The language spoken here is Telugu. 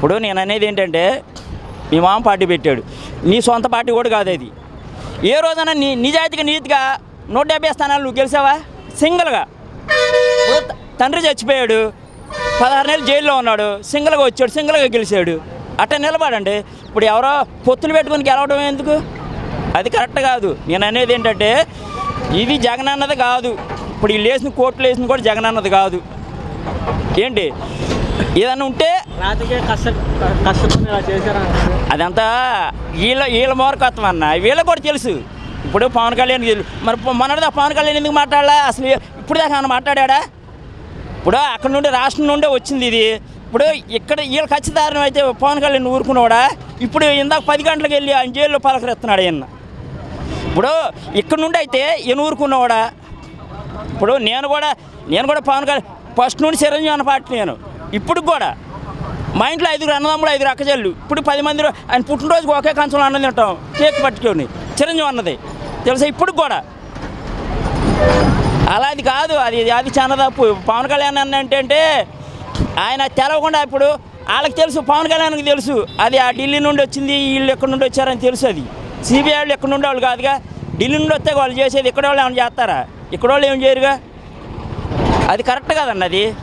ఇప్పుడు నేను అనేది ఏంటంటే మీ మామ పార్టీ పెట్టాడు నీ సొంత పార్టీ కూడా కాదు అది ఏ రోజైనా నీ నిజాయితీగా నీతిగా నూట డెబ్బై స్థానాలు నువ్వు గెలిచావా సింగిల్గా ఇప్పుడు త- తండ్రి చచ్చిపోయాడు పదహారు నెలలు జైల్లో ఉన్నాడు సింగిల్గా వచ్చాడు సింగిల్గా గెలిచాడు అట్ట నిలబడండి ఇప్పుడు ఎవరో పొత్తులు పెట్టుకుని గెలవడం ఎందుకు అది కరెక్ట్ కాదు నేను అనేది ఏంటంటే ఇది జగన్ అన్నది కాదు ఇప్పుడు వీళ్ళు వేసిన కోట్లు వేసిన కూడా జగన్ అన్నది కాదు ఏంటి ఏదన్నా ఉంటే రాజకీయ కష్ట కష్టపడి ఇలా చేశారా అదంతా వీళ్ళ వీళ్ళ మూర్ఖత్వం అన్న వీళ్ళకి కూడా తెలుసు ఇప్పుడు పవన్ కళ్యాణ్ తెలుసు మరి మొన్నటిదా పవన్ కళ్యాణ్ ఎందుకు మాట్లాడాలా అసలు ఇప్పుడు దాకా ఆయన మాట్లాడా ఇప్పుడు అక్కడ నుండి రాష్ట్రం నుండే వచ్చింది ఇది ఇప్పుడు ఇక్కడ వీళ్ళు ఖచ్చితారం అయితే పవన్ కళ్యాణ్ ఊరుకున్నాడా ఇప్పుడు ఇందాక పది గంటలకు వెళ్ళి ఆయన జైల్లో పలకరిస్తున్నాడు ఈయన ఇప్పుడు ఇక్కడ నుండి అయితే ఈయన ఊరుకున్నవాడా ఇప్పుడు నేను కూడా నేను కూడా పవన్ కళ్యాణ్ ఫస్ట్ నుండి చిరంజీవి అన్న పార్టీ నేను ఇప్పుడు కూడా మా ఇంట్లో ఐదుగురు అన్నదమ్ములు ఐదుగురు అక్కచెల్లు ఇప్పుడు పది మంది ఆయన పుట్టినరోజుకి ఒకే కంచంలో అన్నం తింటాం కేక్ పట్టుకొని చిరంజీవి అన్నది తెలుసా ఇప్పుడు కూడా అలా అది కాదు అది అది చాలా తప్పు పవన్ కళ్యాణ్ అన్న ఏంటంటే ఆయన తెలవకుండా ఇప్పుడు వాళ్ళకి తెలుసు పవన్ కళ్యాణ్కి తెలుసు అది ఆ ఢిల్లీ నుండి వచ్చింది వీళ్ళు ఎక్కడి నుండి వచ్చారని తెలుసు అది సిబిఐ వాళ్ళు ఎక్కడి నుండి వాళ్ళు కాదుగా ఢిల్లీ నుండి వస్తే వాళ్ళు చేసేది ఇక్కడ వాళ్ళు ఏమైనా చేస్తారా ఇక్కడ వాళ్ళు ఏం చేయరుగా అది కరెక్ట్ కదండి అది